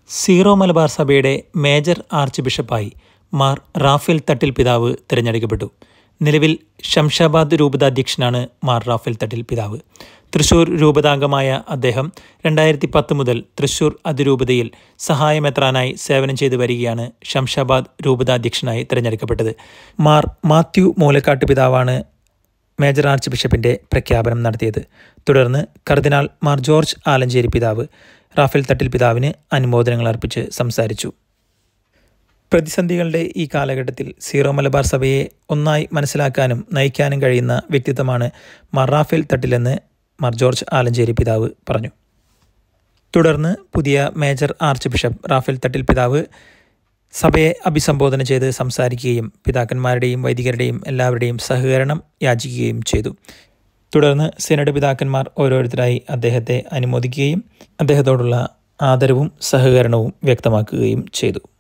zero Malabar സഭയുടെ major arch ബിഷപ്പായി മാർ റാഫേൽ തട്ടിൽ പിതാവ് തിരഞ്ഞെടുക്കപ്പെട്ടു നിലവിൽ ശംഷാബാദ് രൂപതാധ്യക്ഷനാണ് മാർ റാഫേൽ തട്ടിൽ പിതാവ് തൃശൂർ രൂപതാംഗമായ അദ്ദേഹം രണ്ടായിരത്തി പത്ത് മുതൽ തൃശൂർ അതിരൂപതയിൽ സഹായമെത്രാനായി സേവനം ചെയ്തു വരികയാണ് ശംഷാബാദ് രൂപതാധ്യക്ഷനായി തിരഞ്ഞെടുക്കപ്പെട്ടത് മാർ മാത്യു മൂലക്കാട്ട് പിതാവാണ് മേജർ ആർച്ച് ബിഷപ്പിന്റെ പ്രഖ്യാപനം നടത്തിയത് തുടർന്ന് കർദിനാൾ മാർ ജോർജ് ആലഞ്ചേരി പിതാവ് റാഫേൽ തട്ടിൽ പിതാവിന് അനുമോദനങ്ങൾ അർപ്പിച്ച് സംസാരിച്ചു പ്രതിസന്ധികളുടെ ഈ കാലഘട്ടത്തിൽ സീറോ മലബാർ സഭയെ ഒന്നായി മനസ്സിലാക്കാനും നയിക്കാനും കഴിയുന്ന വ്യക്തിത്വമാണ് മാർ റാഫേൽ തട്ടിലെന്ന് മാർ ജോർജ് ആലഞ്ചേരി പിതാവ് പറഞ്ഞു തുടർന്ന് പുതിയ major arch bishop Raphael Thattil പിതാവ് സഭയെ അഭിസംബോധന ചെയ്ത് സംസാരിക്കുകയും പിതാക്കന്മാരുടെയും വൈദികരുടെയും എല്ലാവരുടെയും സഹകരണം യാചിക്കുകയും ചെയ്തു തുടർന്ന് സിനഡ് പിതാക്കന്മാർ ഓരോരുത്തരായി അദ്ദേഹത്തെ അനുമോദിക്കുകയും അദ്ദേഹത്തോടുള്ള ആദരവും സഹകരണവും വ്യക്തമാക്കുകയും ചെയ്തു